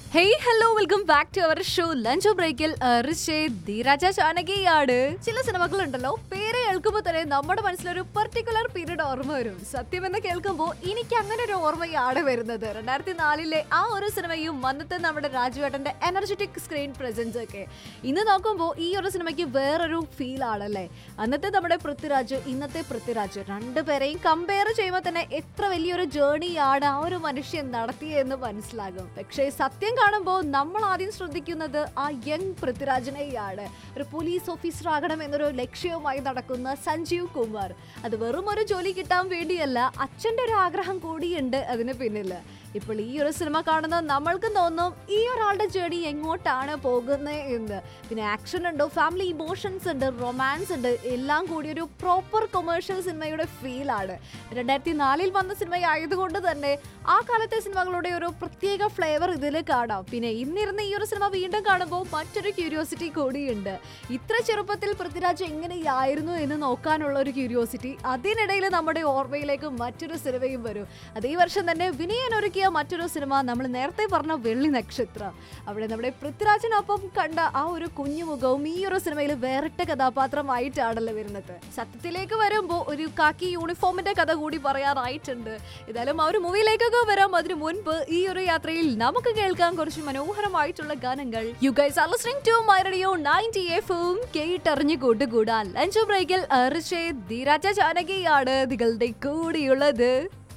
hey hello welcome back to our show lunch ബ്രേക്കിൽ ധീരാജ ചാനകിയാണ് ചില സിനിമകളുണ്ടല്ലോ പേര് കേൾക്കുമ്പോൾ തന്നെ നമ്മുടെ മനസ്സിലൊരു പെർട്ടിക്കുലർ പീരീഡ് ഓർമ്മ വരും സത്യം എന്ന് കേൾക്കുമ്പോൾ എനിക്ക് അങ്ങനെ ഒരു ഓർമ്മയാണ് വരുന്നത് രണ്ടായിരത്തി നാലിലെ ആ ഒരു സിനിമയും അന്നത്തെ നമ്മുടെ രാജുവേട്ടന്റെ എനർജറ്റിക് സ്ക്രീൻ പ്രസൻസ് ഒക്കെ ഇന്ന് നോക്കുമ്പോൾ ഈ ഒരു സിനിമയ്ക്ക് വേറൊരു ഫീൽ ആണല്ലേ അന്നത്തെ നമ്മുടെ പൃഥ്വിരാജ് ഇന്നത്തെ പൃഥ്വിരാജ് രണ്ടുപേരെയും കമ്പയർ ചെയ്യുമ്പോൾ തന്നെ എത്ര വലിയൊരു ജേണിയാണ് ആ ഒരു മനുഷ്യൻ നടത്തിയെന്ന് മനസ്സിലാകും പക്ഷേ സത്യം കാണുമ്പോൾ നമ്മൾ ആദ്യം ശ്രദ്ധിക്കുന്നത് ആ യങ് പൃഥ്വിരാജിനെയാണ് ഒരു പോലീസ് ഓഫീസർ ആകണം എന്നൊരു ലക്ഷ്യവുമായി നടക്കുന്ന സഞ്ജീവ് കുമാർ അത് വെറും ഒരു ജോലി കിട്ടാൻ വേണ്ടിയല്ല അച്ഛൻ്റെ ഒരു ആഗ്രഹം കൂടിയുണ്ട് അതിന് പിന്നിൽ ഇപ്പോൾ ഈ ഒരു സിനിമ കാണുന്ന നമ്മൾക്കും തോന്നും ഈ ഒരാളുടെ ജേണി എങ്ങോട്ടാണ് പോകുന്നത് എന്ന് പിന്നെ ആക്ഷൻ ഉണ്ട് ഫാമിലി ഇമോഷൻസ് ഉണ്ട് റൊമാൻസ് ഉണ്ട് എല്ലാം കൂടി ഒരു പ്രോപ്പർ കൊമേഴ്ഷ്യൽ സിനിമയുടെ ഫീലാണ് രണ്ടായിരത്തി നാലിൽ വന്ന സിനിമ ആയതുകൊണ്ട് തന്നെ ആ കാലത്തെ സിനിമകളുടെ ഒരു പ്രത്യേക ഫ്ലേവർ ഇതിൽ കാണാം പിന്നെ ഇന്നിരുന്ന് ഈ ഒരു സിനിമ വീണ്ടും കാണുമ്പോൾ മറ്റൊരു ക്യൂരിയോസിറ്റി കൂടിയുണ്ട് ഇത്ര ചെറുപ്പത്തിൽ പൃഥ്വിരാജ് എങ്ങനെയായിരുന്നു എന്ന് നോക്കാനുള്ള ഒരു ക്യൂരിയോസിറ്റി അതിനിടയിൽ നമ്മുടെ ഓർമ്മയിലേക്ക് മറ്റൊരു സിനിമയും വരും അതേ വർഷം തന്നെ വിനയൻ ഒരുക്കിയ മറ്റൊരു സിനിമ നമ്മൾ നേരത്തെ പറഞ്ഞ വെള്ളി നക്ഷത്രം അവിടെ നമ്മുടെ പൃഥ്വിരാജിനൊപ്പം കണ്ട ആ ഒരു കുഞ്ഞുമുഖവും ഈ ഒരു സിനിമയിൽ വേറിട്ട കഥാപാത്രമായിട്ടാണല്ലോ വരുന്നത് സത്യത്തിലേക്ക് വരുമ്പോൾ ഒരു കാക്കി യൂണിഫോമിന്റെ കഥ കൂടി പറയാനായിട്ടുണ്ട് ഏതായാലും ആ ഒരു മൂവിയിലേക്കൊക്കെ വരാം അതിനു മുൻപ് ഈ ഒരു യാത്രയിൽ നമുക്ക് കേൾക്കാൻ കുറച്ച് മനോഹരമായിട്ടുള്ള ഗാനങ്ങൾ you guys are listening to my radio 90 എഫും കേട്ടറിഞ്ഞു കൂട്ടുകൂടാൻ ലഞ്ച് ബ്രേക്കിൽ അർഷേ ധീരാജ ജാനകിയാണ് നിങ്ങളുടെ കൂടിയുള്ളത്